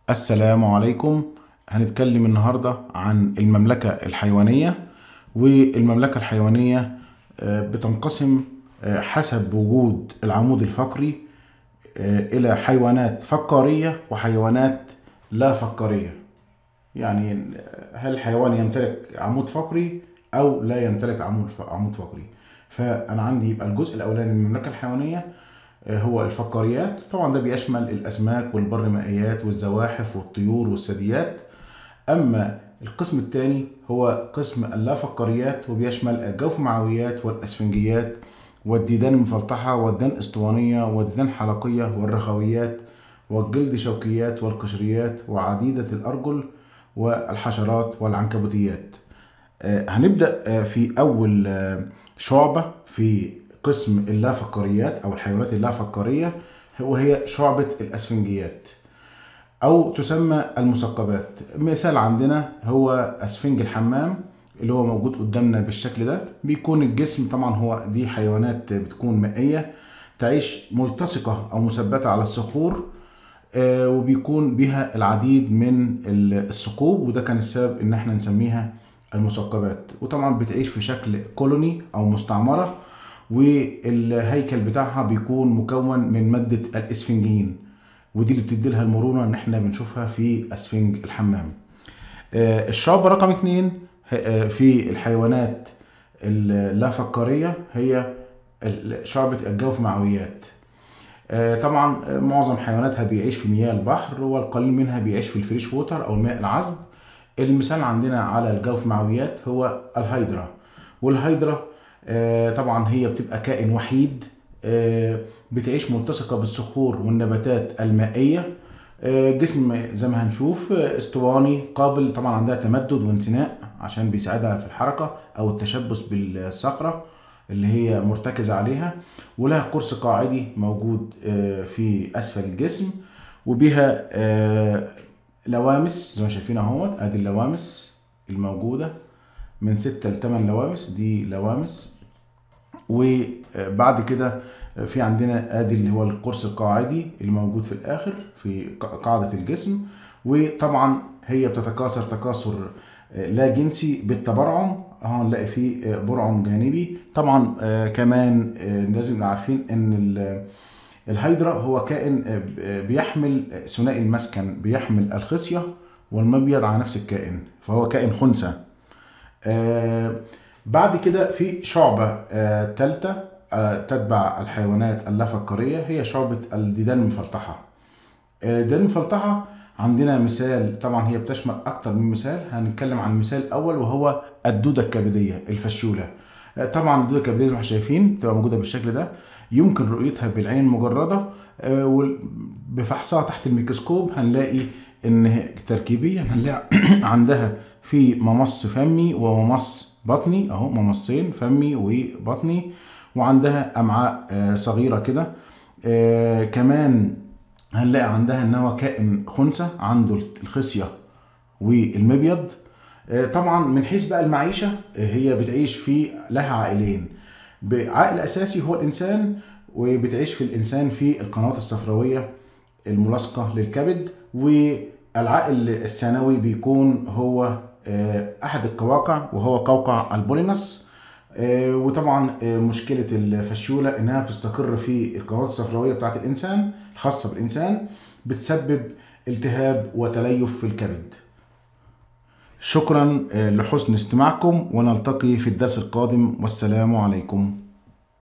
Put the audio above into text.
السلام عليكم هنتكلم النهاردة عن المملكة الحيوانية والمملكة الحيوانية آه، بتنقسم آه، حسب وجود العمود الفقري آه، إلى حيوانات فقارية وحيوانات لا فقارية يعني هل الحيوان يمتلك عمود فقري أو لا يمتلك عمود عمود فقري فأنا عندي يبقى الجزء الأولاني من المملكة الحيوانية هو الفقاريات طبعا ده بيشمل الاسماك والبرمائيات والزواحف والطيور والثدييات اما القسم الثاني هو قسم اللافقاريات وبيشمل الجوفمعويات والاسفنجيات والديدان المفلطحه والديدان اسطوانيه والديدان حلقيه والرخويات والجلد شوكيات والقشريات وعديده الارجل والحشرات والعنكبوتيات آه، هنبدا آه، في اول آه، شعبه في قسم اللافقاريات او الحيوانات اللافقاريه وهي شعبه الاسفنجيات او تسمى المثقبات مثال عندنا هو اسفنج الحمام اللي هو موجود قدامنا بالشكل ده بيكون الجسم طبعا هو دي حيوانات بتكون مائيه تعيش ملتصقه او مثبته على الصخور آه، وبيكون بها العديد من الثقوب وده كان السبب ان احنا نسميها المثقبات وطبعا بتعيش في شكل كولوني او مستعمره والهيكل بتاعها بيكون مكون من مادة الاسفنجين ودي اللي بتدي لها المرونة ان احنا بنشوفها في اسفنج الحمام آه، الشعب رقم اتنين آه، في الحيوانات اللافقارية هي شعبة الجوف معويات آه، طبعا معظم حيواناتها بيعيش في مياه البحر والقليل منها بيعيش في الفريش ووتر او الماء العذب المثال عندنا على الجوف معويات هو الهيدرا والهيدرا آه، طبعا هي بتبقى كائن وحيد آه، بتعيش ملتصقة بالصخور والنباتات المائية آه، جسم زي ما هنشوف اسطواني قابل طبعا عندها تمدد وانثناء عشان بيساعدها في الحركة أو التشبث بالصخرة اللي هي مرتكزة عليها ولها قرص قاعدي موجود في أسفل الجسم وبها لوامس زي ما شايفين اهوت ادي اللوامس الموجودة من ستة لثمان لوامس دي لوامس وبعد كده في عندنا ادي اللي هو القرص القاعدي اللي موجود في الاخر في قاعده الجسم وطبعا هي بتتكاثر تكاثر لا جنسي بالتبرعم اهو نلاقي فيه برعم جانبي طبعا كمان لازم نبقى عارفين ان الهيدرا هو كائن بيحمل ثنائي المسكن بيحمل الخصيه والمبيض على نفس الكائن فهو كائن خنثى بعد كده في شعبة ثالثة آه تتبع الحيوانات اللافقارية هي شعبة الديدان المفلطحة الديدان المفلطحة عندنا مثال طبعا هي بتشمل أكتر من مثال هنتكلم عن المثال الأول وهو الدودة الكبدية الفشولة طبعا الدودة الكبدية زي ما احنا شايفين تبقى موجودة بالشكل ده يمكن رؤيتها بالعين المجردة بفحصها تحت الميكروسكوب هنلاقي ان تركيبيا هنلاقي عندها في ممص فمي وممص بطني اهو ممصين فمي وبطني وعندها امعاء آه، صغيره كده آه، كمان هنلاقي عندها ان هو كائن خنثى عنده الخصيه والمبيض آه، طبعا من حيث بقى المعيشه هي بتعيش في لها عائلين عائل اساسي هو الانسان وبتعيش في الانسان في القنوات الصفراويه الملاصقه للكبد والعائل الثانوي بيكون هو آه، احد القواقع وهو قوقع البولينس آه، وطبعا آه، مشكله الفشوله انها بتستقر في القنوات الصفراويه بتاعت الانسان الخاصه بالانسان بتسبب التهاب وتليف في الكبد شكرا لحسن استماعكم ونلتقي في الدرس القادم والسلام عليكم